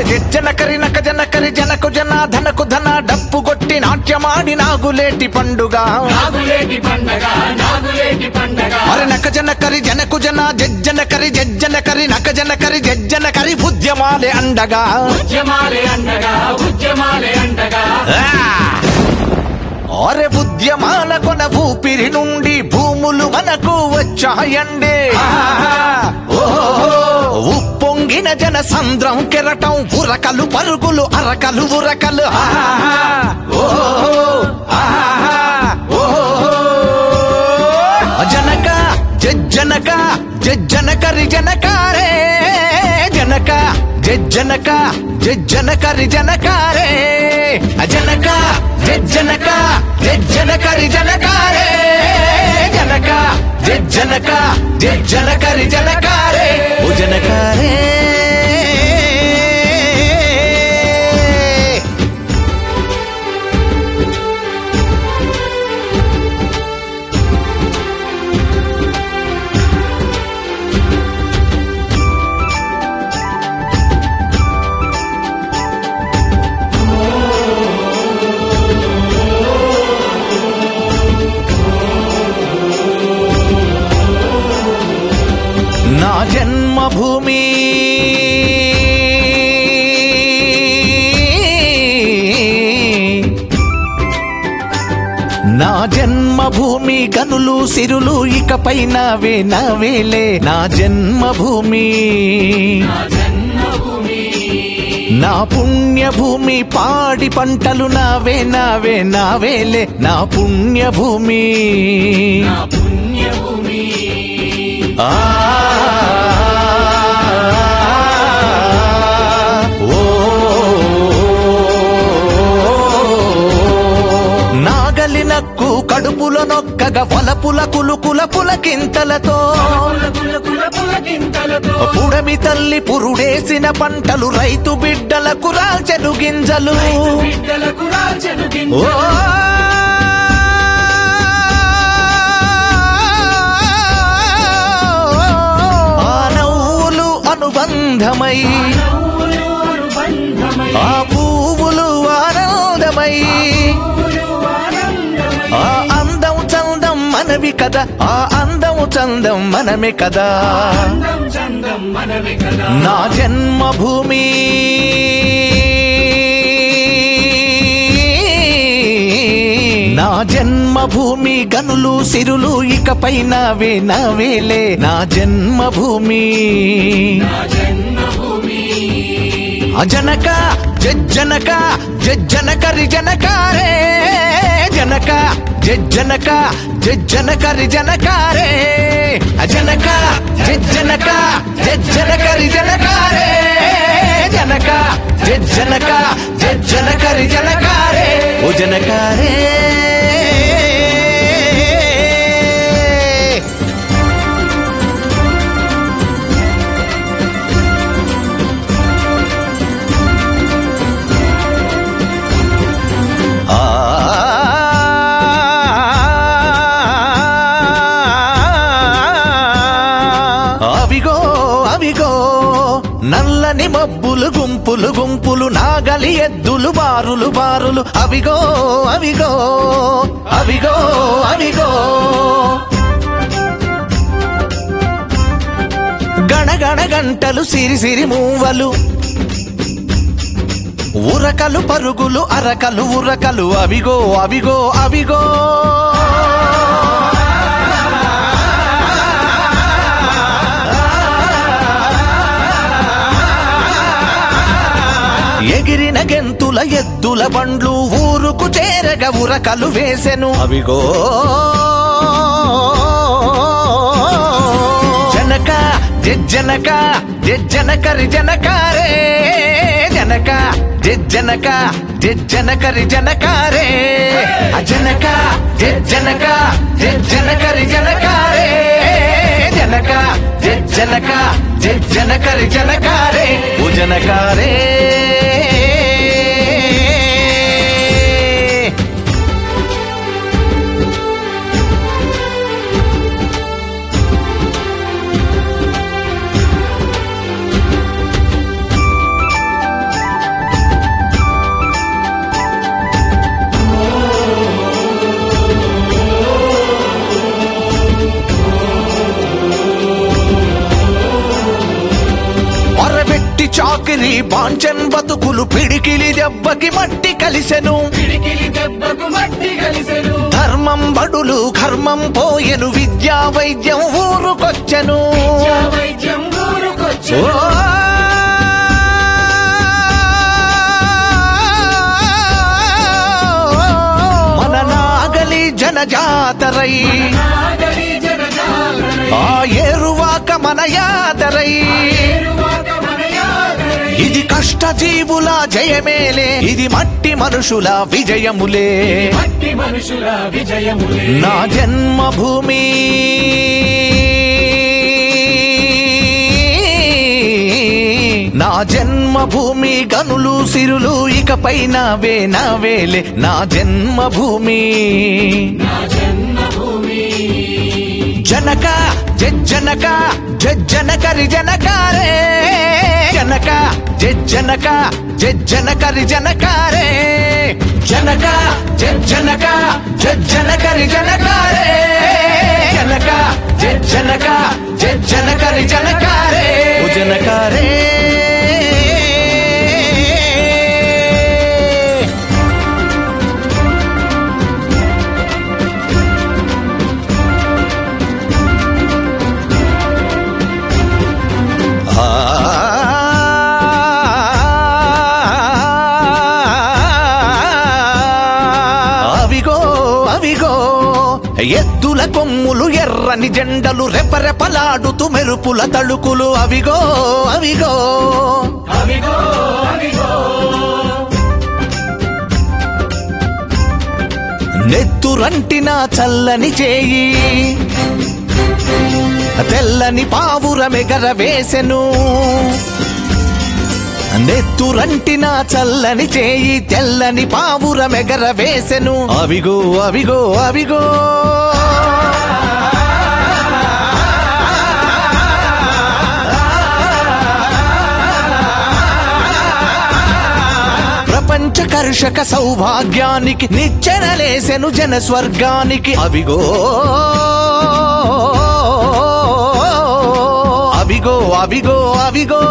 జనకరి నక జనకరి జనకు జన ధనకు ధన డప్పు కొట్టి నాట్యమాడి నాగులేటి పండుగ నాగులేటి పండగ నాగులేటి పండగ అరే నక జనకరి జనకు జన జజ్జనకరి జజ్జనకరి నక జనకరి జజ్జనకరి బుద్ధ్యమాలే అండగా ఉద్యమాలే అండగా ఉద్యమాలే అండగా ఆ! అరే ఉద్యమాల కొన ఊపిరి నుండి భూములు మనకు వచ్చాయండి ఓహో! ఉప్పొంగిన జన సంద్రం కెరటం ఉరకలు పరుగులు అరకలు ఉరకలు ఆహా! ఓహో! ఆహా! ఓహో! జనక జనక జనకరి జనకారే జనక జనక జనకరి జనకారే జనక జనక జనకరి జనకారే జనక జనక జనకరి జనకారే ఓ జనకారే నా జన్మభూమి నా జన్మభూమి గనులు సిరులు ఇకపై నావే నావేలే నా జన్మభూమి జన్మభూమి నా పుణ్యభూమి పాడి పంటలు నావే నావే నావేలే నా పుణ్యభూమి నా పుణ్యభూమి ఆ ఓ నాగలి నక్కు కడుపుల నొక్కగ వలపుల కులుకుల పులకింతలతో కుల కుల కుల పులకింతలతో పుడమి తల్లి పురుడేసిన పంటలు రైతు బిడ్డలకు రాల్చెను గింజలు బిడ్డలకు రాల్చెను ఓ గింజ ఆ నవ్వులు అనుబంధమై నవ్వులు అనుబంధమై ఆ పువ్వులు ఆనందమై పువ్వులు ఆనందమై ఆ అందం చందం మనవి కదా ఆ అందం చందం మనమే కదా అందం చందం మనవి కదా నా జన్మభూమి నా జన్మభూమి గనులు సిరులు ఇకపై నావే నావేలే నా జన్మభూమి నా జన్మభూమి అజనక జజ్జనక జజ్జనకరి జనకారే జనక జజ్జనక జజ్జనకరి జనకారే అజనక జజ్జనక జజ్జనకరి జనకారే జనక జజ్జనక జజ్జనకరి జనకారే ఓ జనకారే ఆ అవిగో అవిగో నల్లని మబ్బులు గుంపులు గుంపులు నాగలి ఎద్దులు బారులు బారులు అవిగో అవిగో అవిగో అవిగో గణగణ గంటలు సిరి సిరి మూవలు ఉరకలు పరుగులు అరకలు ఉరకలు అవిగో అవిగో అవిగో ఎగిరిన గెంతుల ఎద్దుల బండ్లు ఊరుకు చేరగ ఉరకలు వేసెను అవిగో జనక జనక జనకరి జనకారే జనక జనక జనకరి జనకారే అజనక జనక జనకరి జనకారే జనక జనక జనకరి జనకారే ఓ జనకారే చాకిరి బాంచన్ బతుకులు పిడికిలి దెబ్బకి మట్టి కలిసెను పిడికిలి దెబ్బకు మట్టి కలిసెను ధర్మం బడులు కర్మం పోయెను విద్యా వైద్యం ఊరుకొచ్చెను విద్యా వైద్యం ఊరుకొచ్చెను ఓ! మన నాగలి జనజాతరై నాగరి జనజాగరై ఆ ఏరువాక మన యాదరై ఏరువాక మన యాగరై ఇది కష్టజీవుల జయమేలే ఇది మట్టి మనుషుల విజయములే మట్టి మనుషుల విజయములే నా జన్మభూమి నా జన్మభూమి గనులు సిరులు ఇకపై నావే నావేలే నా జన్మభూమి నా జన్మభూమి జనక జనక జనకరి జనకారే జనక జనక జనకరి జనకారే జనక జనక జనకరి జనకారే జనక జనక జనకరి జనకారే ఓ జనకారే అవిగో అవిగో ఎద్దుల కొమ్ములు ఎర్రని జెండలు రెపరెపలాడుతూ మెరుపుల తళుకులు అవిగో అవిగో అవిగో అవిగో నెత్తురంటిన చల్లని చేయి తెల్లని పావురమెగర వేసెను నెత్తురంటిన చల్లని చేయి తెల్లని పావురమెగర వేసెను అవిగో అవిగో అవిగో ప్రపంచ కర్షక సౌభాగ్యానికి నిచ్చెనలేసెను జన స్వర్గానికి అవిగో అవిగో అవిగో అవిగో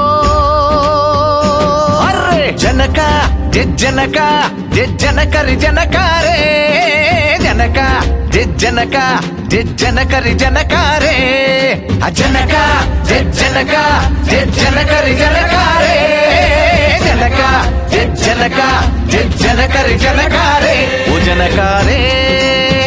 అర్రే జనక జనక జనకరి జనకారే జనక జనక జనకరి జనకారే అజనక జనక జనకరి జనకారే జనక జనక జనకరి జనకారే ఓ జనకారే